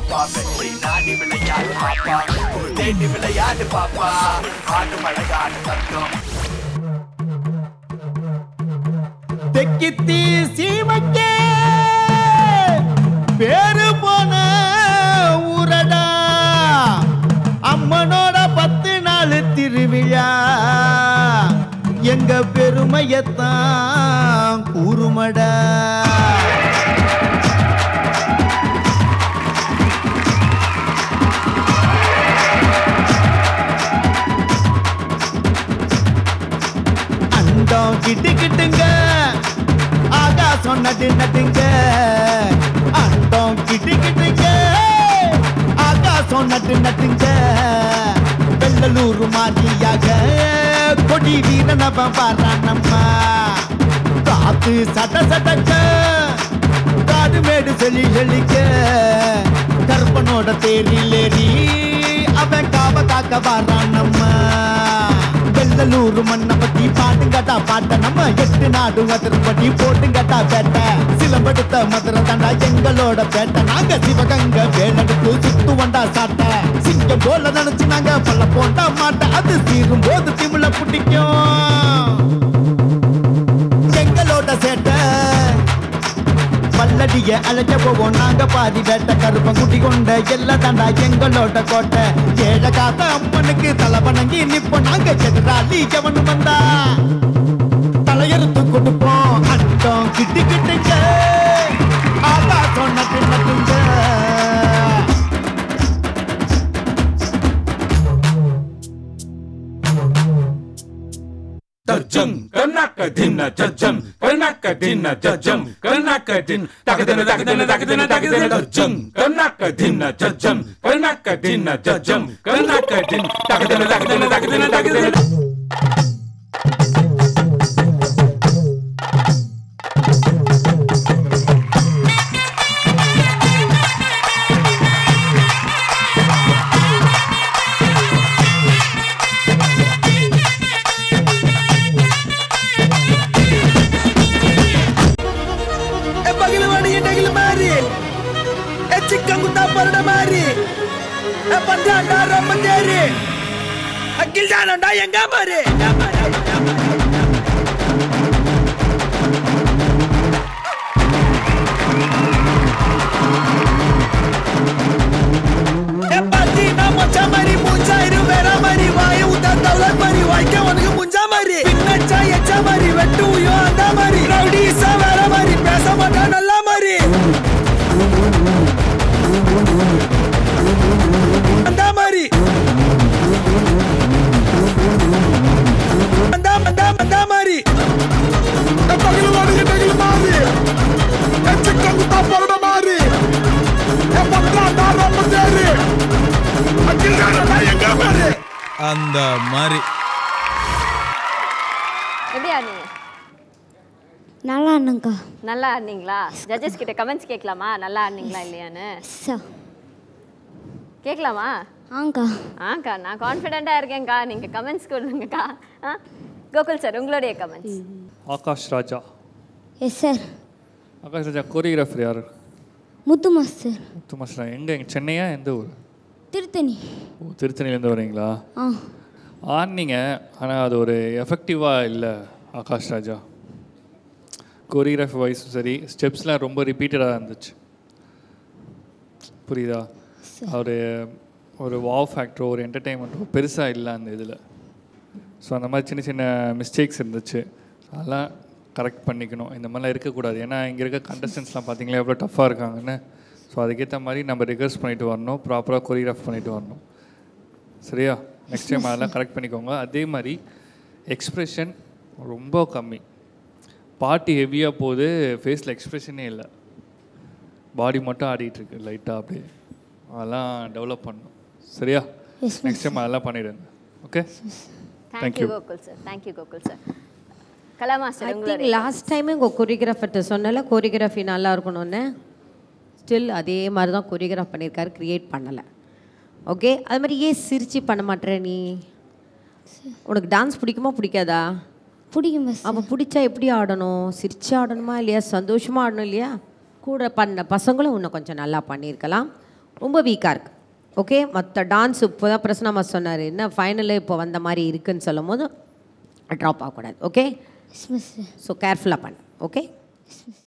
பாப்பா வெற்றி நாடி விளையாடு பாப்பா ஒரு தேடி விளையாடு பாப்பா ஆடு மழையாடு தங்கம் தெக்கித்தி சீமைக்கே பேரு போன ஊரடா அம்மனோட பத்து நாள் திருவிழா எங்க பெருமையத்தான் கூறுமடா அண்டம் கிட்டு கிட்டுங்க ஆகாசம் நட்டு நட்டுங்க அண்டம் கிட்டு கிட்டுங்க ஆகாசம் நட்டு நட்டுங்க வெள்ளலூர் மாதிரியாக கொடி வீரனவன் பாரானம்மா காத்து சட்ட சட்டக்க காடு மேடு செலி செழிக்க கருப்பனோட தேரில் ஏறி அவன் காவ காக்க வாரானம்மா வெள்ளலூர் மண்ணை பத்தி பாட்டுங்கட்டா பாட்ட நம்ம எட்டு நாடு அதிர்படி போட்டுங்கட்டா பேட்டை சிலம்படுத்த மதுரை தாண்டா எங்களோட பேட்டை நாங்க சிவகங்க வேலெடுத்து சுத்து வண்டா சாட்ட சிங்கம் போல நினைச்சு நாங்க பல்ல போண்டா மாட்ட அது தீரும் போது திமிழ பிடிக்கும் எங்களோட சேட்டை பல்லடிய அழைக்க போவோம் நாங்க பாதி வேட்ட கருப்பம் குட்டி கொண்ட எல்லாம் தாண்டா எங்களோட கோட்டை ஏழ காத்த அம்மனுக்கு தலை வணங்கி நிப்போம் நாங்க எதிராளி எவனு வந்தா தலையெடுத்து கொடுப்போம் அண்டம் கிட்டு கிட்டுங்க ஆகாசம் நட்டு நட்டுங்க Jajam, kanaka dinna jajam, kanaka dinna jajam, kanaka din, takadina takadina takadina takadina jajam, kanaka dinna jajam, kanaka dinna jajam, kanaka din, takadina takadina takadina takadina. ए बगल वाली डगल मारी ए चिक्का कुत्ता परड मारी ए पंजा डारा मंदेरी अकिल जाना डा यंगा मारी ए पाती ना मोचा मारी मुंजा इरु वेरा मारी वाय उदा दौलत मारी वाय के उनके मुंजा मारी पिन्नचा यचा मारी வெட்டு உயோ அந்த மாதிரி ரவுடிஸா வேற மாதிரி பேச மாட்டா நல்லா மாதிரி அந்த மாதிரி அந்த அந்த அந்த மாதிரி பகல வாடிய டகில மாதிரி எச்சக்கம் தப்பறட மாதிரி ஏ பத்ரா தாரா மந்தேரி அக்கில் தாரா எங்க மாதிரி அந்த மாதிரி எப்படி ஆனீங்க நல்லா அண்ணங்க்கா நல்லா ஆடினீங்களா ஜட்ஜஸ் கிட்ட கமெண்ட்ஸ் கேட்கலாமா நல்லா ஆடினீங்களா இல்லையான்னு சார் கேட்கலாமா ஆங்க்கா ஆக்கா நான் கான்ஃபிடென்ட்டாக இருக்கேன்க்கா நீங்கள் கமெண்ட்ஸ் கொடுங்கக்கா ஆ கோகுல் சார் உங்களுடைய comments Akash Raja S sir Akash Raja choreographer யார் முத்து மாஸ்டர் முத்துமாஸ்டர் எங்கே எங்க சென்னையா எந்த ஊர் திருத்தணி ஓ திருத்தணிலேருந்து வரீங்களா ஆ ஆடினீங்க ஆனால் அது ஒரு எஃபெக்டிவாக இல்லை ஆகாஷ் ராஜா கோரியோகிராஃபி வைஸும் சரி ஸ்டெப்ஸ்லாம் ரொம்ப ரிப்பீட்டடாக இருந்துச்சு புரியுதா ஒரு ஒரு வாவ் ஃபேக்டரோ ஒரு என்டர்டெயின்மெண்ட்டோ பெருசாக இல்லை அந்த இதில் ஸோ அந்த மாதிரி சின்ன சின்ன மிஸ்டேக்ஸ் இருந்துச்சு அதெல்லாம் கரெக்ட் பண்ணிக்கணும் இந்த மாதிரிலாம் இருக்கக்கூடாது ஏன்னா இங்கே இருக்க கண்டஸ்டன்ஸ்லாம் பார்த்தீங்களா எவ்வளோ டஃப்பாக இருக்காங்கன்னு ஸோ அதுக்கேற்ற மாதிரி நம்ம ரிகர்ஸ் பண்ணிட்டு வரணும் ப்ராப்பராக கொரியோகிராஃப் பண்ணிட்டு வரணும் சரியா நெக்ஸ்ட் டைம் அதெல்லாம் கரெக்ட் பண்ணிக்கோங்க அதே மாதிரி எக்ஸ்ப்ரெஷன் ரொம்ப கம்மி பாட்டு ஹெவியாக போகுது ஃபேஸில் எக்ஸ்ப்ரெஷனே இல்லை பாடி மட்டும் ஆடிட்டு இருக்கு லைட்டாக அப்படியே அதெல்லாம் டெவலப் பண்ணணும் சரியா Yes, ma'am. நெக்ஸ்ட் டைம் அதெல்லாம் பண்ணிடுங்க okay Thank thank you you. Gokul sir thank you Gokul sir Kala master I think உங்களுடைய லாஸ்ட் டைமே உங்கள் கொரியோகிராஃபர்கிட்ட சொன்னல கொரியோகிராஃபி நல்லா இருக்கணும்னு ஸ்டில் அதே மாதிரி தான் கொரியோகிராஃப் பண்ணியிருக்காரு க்ரியேட் பண்ணலை ஓகே அது மாதிரி ஏன் சிரிச்சு பண்ண மாட்டேற நீ உனக்கு டான்ஸ் பிடிக்குமா பிடிக்காதா பிடிக்கும் பஸ் அப்போ பிடிச்சா எப்படி ஆடணும் சிரிச்சு ஆடணுமா இல்லையா சந்தோஷமாக ஆடணும் இல்லையா கூட பண்ண பசங்களும் இன்னும் கொஞ்சம் நல்லா பண்ணியிருக்கலாம் ரொம்ப வீக்காக இருக்கு ஓகே மற்ற டான்ஸ் இப்போ தான் பிரசனாமா சொன்னார் என்ன ஃபைனலே இப்போ வந்த மாதிரி இருக்குன்னு சொல்லும் போது ட்ராப் ஆகக்கூடாது ஓகே எஸ் மாஸ்டர் ஸோ கேர்ஃபுல்லாக பண்ணு ஓகே